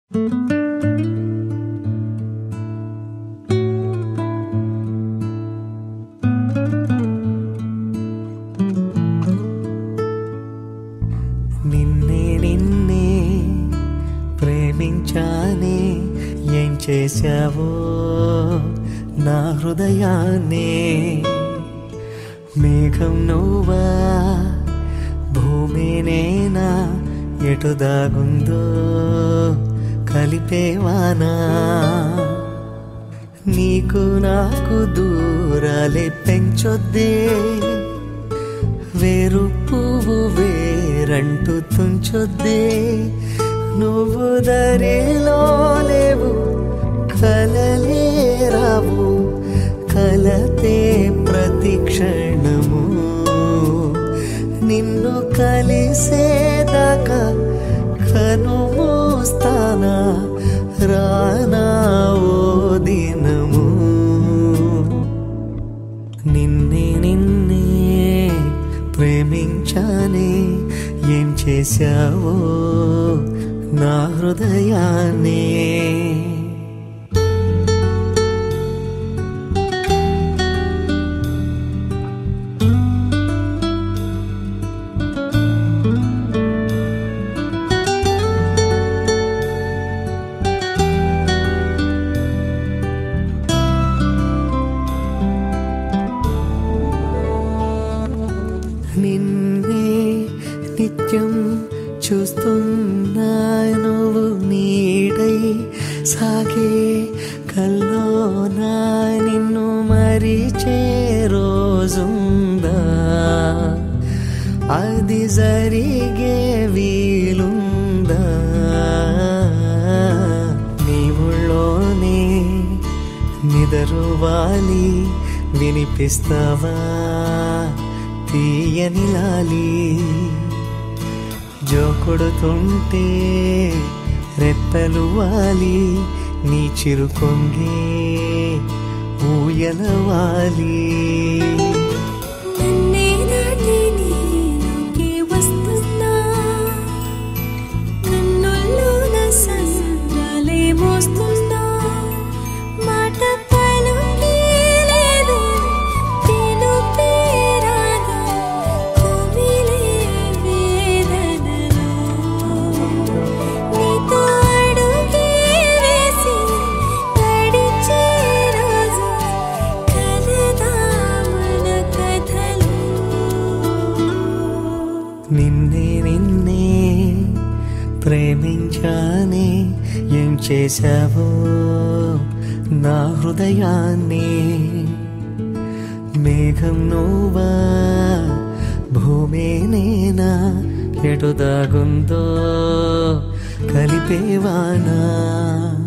నిన్నే నిన్నే ప్రేమించానే ఏం చేశావో నా హృదయాన్నే మేఘం నువ్వా భూమి నేనా ఎటు దాగుందో కలిపేవానా నీకు నాకు దూరాలే పెంచొద్దే వేరు పువ్వు వేరంటూ తుంచొద్దే నువ్వు దరిలో లేవు కలలే రావు కలతే ప్రతి క్షణము నిన్ను కలిసేదాకా కను మూస్తానా రానా ఓ దినము నిన్నే నిన్నే ప్రేమించానే ఏం చేశావో నా హృదయాన్నే నిన్నే నిత్యం చూస్తున్నా నువ్వు నీడై సాగే కల్లోనా నిన్ను మరిచే రోజుందా అది జరిగే వీలుందా నీ ఊళ్ళోనే నిదరువాలి వినిపిస్తావా తీయని లాలి జోకొడుతుంటే రెప్పలు వాలి నీ చిరుకొంగే ఊయలవాలి నన్నే నాటి నీలోకి వస్తున్నా కన్నుల్లోన సంద్రాలే మోస్తున్నా మాట పలుకే లేదు పిలుపే రాదు కుమిలే వేదనలో నీతో అడుగే వేసి గడిచే రోజు కలదా మన కథలు నిన్నే నిన్నే ప్రేమించానే ఏం చేశావో నా హృదయాన్ని మేఘం నువ్వా భూమి నేనా ఎటు దాగుందో కలిపేవానా